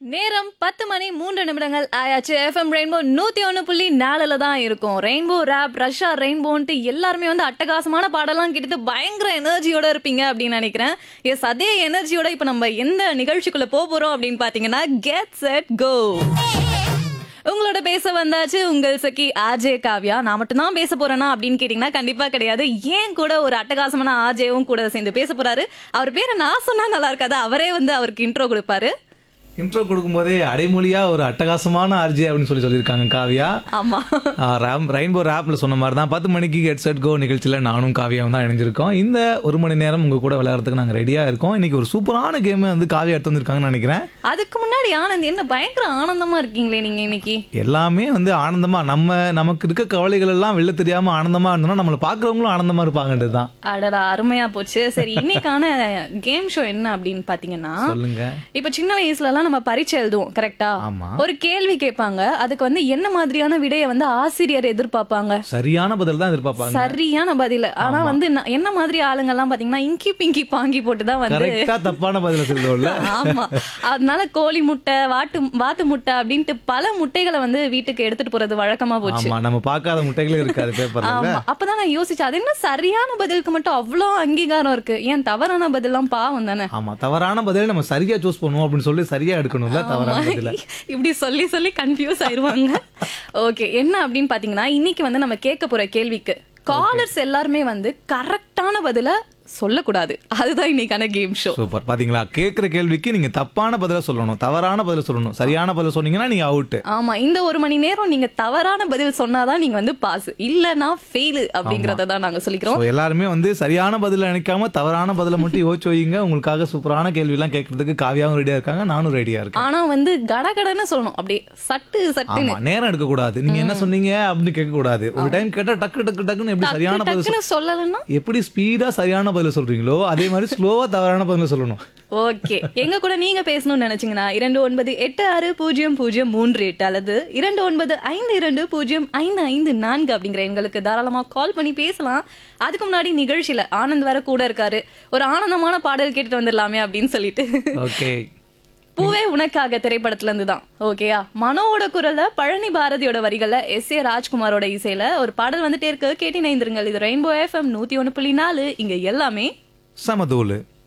நேரம் பத்து மணி மூன்று நிமிடங்கள் ஆயாச்சு எஃப்எம் ரெயின்போ நூத்தி ஒன்று புள்ளி நாலுல தான் இருக்கும் ரெயின்போ ரேப் ரஷ்யா ரெயின்போன்ட்டு எல்லாருமே வந்து அட்டகாசமான பாடலாம் கேட்டு பயங்கர எனர்ஜியோட இருப்பீங்க அப்படின்னு நினைக்கிறேன் எஸ் அதே எனர்ஜியோட இப்போ நம்ம எந்த நிகழ்ச்சிக்குள்ள போக போறோம் அப்படின்னு பாத்தீங்கன்னா கெட் செட் கோ உங்களோட பேச வந்தாச்சு உங்கள் சகி ஆஜே காவ்யா நான் மட்டும் தான் பேச போறேனா அப்படின்னு கேட்டீங்கன்னா கண்டிப்பா கிடையாது ஏன் கூட ஒரு அட்டகாசமான ஆஜேவும் கூட சேர்ந்து பேச போறாரு அவர் பேரை நான் சொன்னா நல்லா இருக்காது அவரே வந்து அவருக்கு இன்ட்ரோ கொடுப்பாரு இன்ட்ரோ கொடுக்கும்போதே அடைமொழியா ஒரு அட்டகாசமான ஆர்ஜி அப்படின்னு சொல்லி சொல்லியிருக்காங்க காவியா ஆமா ரேம் ரெயின்போ ரேப்ல சொன்ன மாதிரி தான் பத்து மணிக்கு கெட் செட் கோ நிகழ்ச்சியில் நானும் காவியாவும் தான் இணைஞ்சிருக்கோம் இந்த ஒரு மணி நேரம் உங்க கூட விளையாடுறதுக்கு நாங்கள் ரெடியா இருக்கோம் இன்னைக்கு ஒரு சூப்பரான கேம் வந்து காவியா எடுத்து வந்திருக்காங்கன்னு நினைக்கிறேன் அதுக்கு முன்னாடி ஆனந்த் என்ன பயங்கர ஆனந்தமா இருக்கீங்களே நீங்க இன்னைக்கு எல்லாமே வந்து ஆனந்தமா நம்ம நமக்கு இருக்க கவலைகள் எல்லாம் வெளில தெரியாம ஆனந்தமா இருந்தோம்னா நம்மளை பார்க்கறவங்களும் ஆனந்தமா இருப்பாங்கன்றது தான் அடடா அருமையா போச்சு சரி இன்னைக்கான கேம் ஷோ என்ன அப்படின்னு பாத்தீங்கன்னா சொல்லுங்க இப்ப சின்ன வயசுல எல்லாம் நம்ம பரீட்சை எழுதுவோம் கரெக்டா ஆமா ஒரு கேள்வி கேட்பாங்க அதுக்கு வந்து என்ன மாதிரியான விடையை வந்து ஆசிரியர் எதிர்பார்ப்பாங்க சரியான பதில் தான் எதிர்பார்ப்பாங்க சரியான பதில் ஆனா வந்து ந- என்ன மாதிரி ஆளுங்க எல்லாம் பாத்தீங்கன்னா இங்கி பிங்கி பாங்கி போட்டு தான் வந்து கரெக்டா தப்பான பதில சொல்லுவோம்ல ஆமா அதனால கோழி முட்டை வாட்டு வாத்து முட்டை அப்படின்ட்டு பல முட்டைகளை வந்து வீட்டுக்கு எடுத்துட்டு போறது வழக்கமா போச்சு ஆமா நம்ம பார்க்காத முட்டைகளே இருக்காது பேப்பர்ல ஆமா அப்பதான் நான் யோசிச்சேன் அது என்ன சரியான பதிலுக்கு மட்டும் அவ்வளோ அங்கீகாரம் இருக்கு ஏன் தவறான பதிலாம் பாவம் தானே ஆமா தவறான பதிலை நம்ம சரியா சூஸ் பண்ணுவோம் அப்படின்னு சொல்லி சரியா எடுக்கணும்ல தவறான பதில இப்படி சொல்லி சொல்லி கன்ஃபியூஸ் ஆயிருவாங்க ஓகே என்ன அப்படின்னு பாத்தீங்கன்னா இன்னைக்கு வந்து நம்ம கேட்க போற கேள்விக்கு காலர்ஸ் எல்லாருமே வந்து கரெக்டான பதில சொல்லக்கூடாது அதுதான் இன்னைக்கான கேம் ஷோ சூப்பர் பாத்தீங்களா கேக்குற கேள்விக்கு நீங்க தப்பான பதில சொல்லணும் தவறான பதில சொல்லணும் சரியான பதில சொன்னீங்கன்னா நீங்க அவுட் ஆமா இந்த ஒரு மணி நேரம் நீங்க தவறான பதில் சொன்னாதான் நீங்க வந்து பாஸ் இல்லனா ஃபெயில் அப்படிங்கறத தான் நாங்க சொல்லிக்கிறோம் எல்லாருமே வந்து சரியான பதில நினைக்காம தவறான பதில மட்டும் யோசிச்சு வைங்க உங்களுக்காக சூப்பரான கேள்வி எல்லாம் கேட்கறதுக்கு காவியாவும் ரெடியா இருக்காங்க நானும் ரெடியா இருக்கேன் ஆனா வந்து கடகடன்னு சொல்லணும் அப்படியே சட்டு சட்டுன்னு ஆமா நேரம் எடுக்க கூடாது நீங்க என்ன சொன்னீங்க அப்படின்னு கேட்க கூடாது ஒரு டைம் கேட்டா டக்கு டக்கு டக்குன்னு எப்படி சரியான பதில் டக்குன்னு சொல்லலன்னா எப்படி ஸ்பீடா சரியான பதில சொல்றீங்களோ அதே மாதிரி ஸ்லோவா தவறான பதில சொல்லணும் ஓகே எங்க கூட நீங்க பேசணும்னு நினைச்சீங்கன்னா இரண்டு ஒன்பது எட்டு ஆறு பூஜ்ஜியம் பூஜ்ஜியம் மூன்று எட்டு அல்லது இரண்டு ஒன்பது ஐந்து இரண்டு பூஜ்ஜியம் ஐந்து ஐந்து நான்கு அப்படிங்கிற எங்களுக்கு தாராளமா கால் பண்ணி பேசலாம் அதுக்கு முன்னாடி நிகழ்ச்சியில ஆனந்த் வேற கூட இருக்காரு ஒரு ஆனந்தமான பாடல் கேட்டுட்டு வந்துடலாமே அப்படின்னு சொல்லிட்டு ஓகே பூவே உனக்காக திரைப்படத்துல இருந்து தான் ஓகேயா மனோவோட குரல்ல பழனி பாரதியோட வரிகள்ல எஸ் ஏ ராஜ்குமாரோட இசையில ஒரு பாடல் வந்துட்டே இருக்கு கேட்டி நைந்திருங்கள் இது ரெயின்போ எஃப்எம் நூத்தி ஒண்ணு புள்ளி நாலு இங்க எல்லாமே சமதூலு